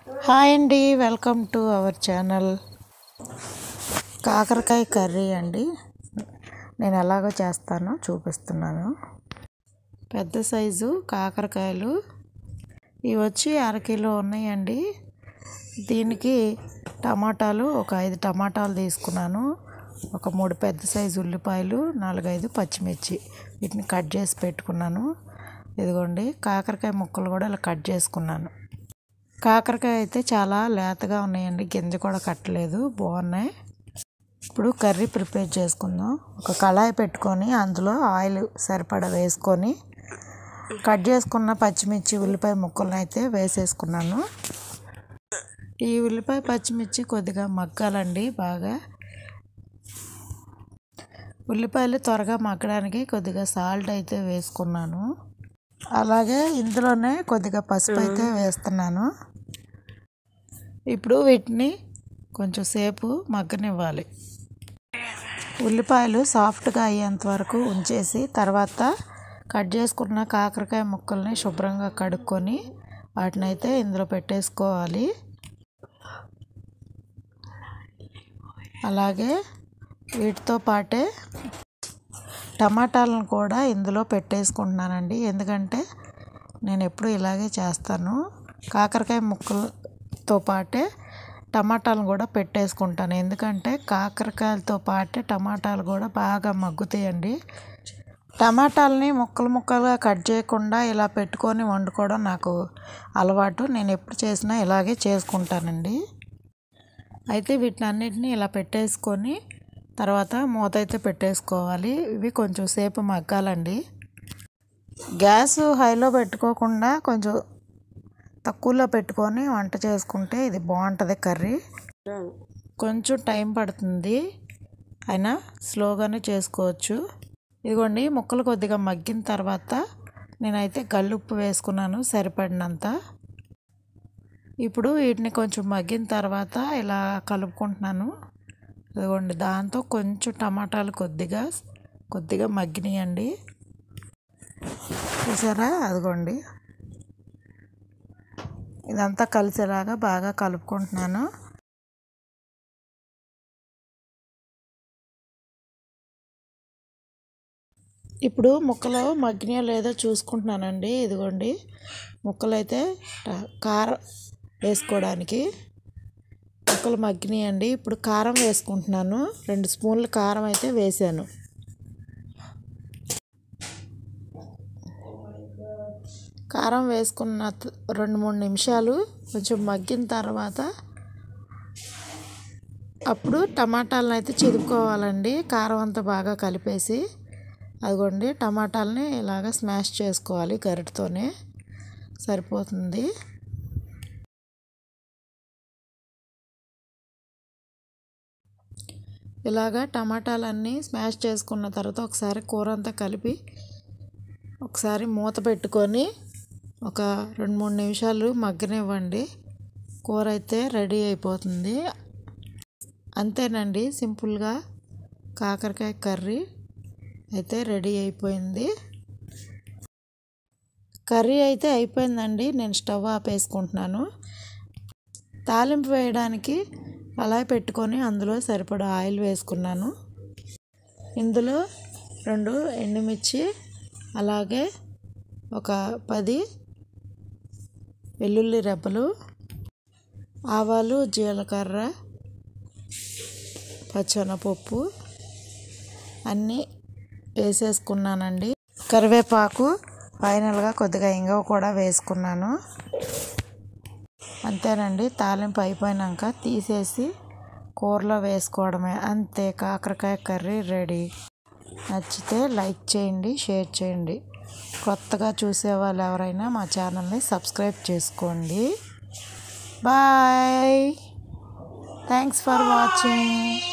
hi అండి welcome to our channel కాకరకాయ curry అండి నేను ఎలాగో చేస్తానో చూపిస్తున్నాను పెద్ద సైజు కాకరకాయలు ఇవి వచ్చి అరకిలో ఉన్నాయండి దీనికి టమాటాలు ఒక ఐదు టమాటాలు తీసుకున్నాను ఒక మూడు పెద్ద సైజు ఉల్లిపాయలు నాలుగైదు పచ్చిమిర్చి వీటిని కట్ చేసి పెట్టుకున్నాను ఇదిగోండి కాకరకాయ ముక్కలు కూడా ఇలా కట్ చేసుకున్నాను కాకరకాయ అయితే చాలా లేతగా ఉన్నాయండి గింజ కూడా కట్టలేదు బాగున్నాయి ఇప్పుడు కర్రీ ప్రిపేర్ చేసుకుందాం ఒక కళాయి పెట్టుకొని అందులో ఆయిల్ సరిపడా వేసుకొని కట్ చేసుకున్న పచ్చిమిర్చి ఉల్లిపాయ ముక్కలను అయితే వేసేసుకున్నాను ఈ ఉల్లిపాయ పచ్చిమిర్చి కొద్దిగా మగ్గాలండి బాగా ఉల్లిపాయలు త్వరగా మగ్గడానికి కొద్దిగా సాల్ట్ అయితే వేసుకున్నాను అలాగే ఇందులోనే కొద్దిగా పసుపు అయితే వేస్తున్నాను ఇప్పుడు వీటిని కొంచెం సేపు మగ్గనివ్వాలి ఉల్లిపాయలు సాఫ్ట్గా అయ్యేంత వరకు ఉంచేసి తర్వాత కట్ చేసుకున్న కాకరకాయ ముక్కల్ని శుభ్రంగా కడుక్కొని వాటిని అయితే ఇందులో పెట్టేసుకోవాలి అలాగే వీటితో పాటే టమాటాలను కూడా ఇందులో పెట్టేసుకుంటున్నానండి ఎందుకంటే నేను ఎప్పుడు ఇలాగే చేస్తాను కాకరకాయ ముక్కలతో పాటే టమాటాలను కూడా పెట్టేసుకుంటాను ఎందుకంటే కాకరకాయలతో పాటే టమాటాలు కూడా బాగా మగ్గుతాయండి టమాటాలని ముక్కలు ముక్కలుగా కట్ చేయకుండా ఇలా పెట్టుకొని వండుకోవడం నాకు అలవాటు నేను ఎప్పుడు చేసినా ఇలాగే చేసుకుంటానండి అయితే వీటిని అన్నిటిని ఇలా పెట్టేసుకొని తర్వాత మూత అయితే పెట్టేసుకోవాలి ఇవి కొంచెం సేపు మగ్గాలండి గ్యాస్ హైలో పెట్టుకోకుండా కొంచెం తక్కువలో పెట్టుకొని వంట చేసుకుంటే ఇది బాగుంటుంది కర్రీ కొంచెం టైం పడుతుంది అయినా స్లోగానే చేసుకోవచ్చు ఇదిగోండి ముక్కలు కొద్దిగా మగ్గిన తర్వాత నేనైతే గల్లుప్పు వేసుకున్నాను సరిపడినంత ఇప్పుడు వీటిని కొంచెం మగ్గిన తర్వాత ఇలా కలుపుకుంటున్నాను ఇదిగోండి దాంతో కొంచెం టమాటాలు కొద్దిగా కొద్దిగా మగ్గినాయండి చూసారా అదిగోండి ఇదంతా కలిసేలాగా బాగా కలుపుకుంటున్నాను ఇప్పుడు ముక్కలు మగ్గినాయో లేదో చూసుకుంటున్నానండి ఇదిగోండి ముక్కలు అయితే కారం వేసుకోవడానికి ముక్కలు మగ్గినాయండి ఇప్పుడు కారం వేసుకుంటున్నాను రెండు స్పూన్లు కారం అయితే వేసాను కారం వేసుకున్న రెండు మూడు నిమిషాలు కొంచెం మగ్గిన తర్వాత అప్పుడు టమాటాలను అయితే చిదుపుకోవాలండి కారం అంతా బాగా కలిపేసి అదిగోండి టమాటాలని ఇలాగ స్మాష్ చేసుకోవాలి గరిటతోనే సరిపోతుంది ఇలాగా టమాటాలన్నీ స్మాష్ చేసుకున్న తర్వాత ఒకసారి కూర అంతా కలిపి ఒకసారి మూత పెట్టుకొని ఒక రెండు మూడు నిమిషాలు మగ్గనివ్వండి కూర అయితే రెడీ అయిపోతుంది అంతేనండి సింపుల్గా కాకరకాయ కర్రీ అయితే రెడీ అయిపోయింది కర్రీ అయితే అయిపోయిందండి నేను స్టవ్ ఆపేసుకుంటున్నాను తాలింపు వేయడానికి అలా పెట్టుకొని అందులో సరిపడా ఆయిల్ వేసుకున్నాను ఇందులో రెండు ఎండుమిర్చి అలాగే ఒక పది వెల్లుల్లి రెబ్బలు ఆవాలు జీలకర్ర పచ్చనపప్పు అన్నీ వేసేసుకున్నానండి కరివేపాకు ఫైనల్గా కొద్దిగా ఇంగవ కూడా వేసుకున్నాను అంతేనండి తాలింపు అయిపోయినాక తీసేసి కూరలో వేసుకోవడమే అంతే కాకరకాయ కర్రీ రెడీ నచ్చితే లైక్ చేయండి షేర్ చేయండి కొత్తగా చూసే వాళ్ళు ఎవరైనా మా ఛానల్ని సబ్స్క్రైబ్ చేసుకోండి బాయ్ థ్యాంక్స్ ఫర్ వాచింగ్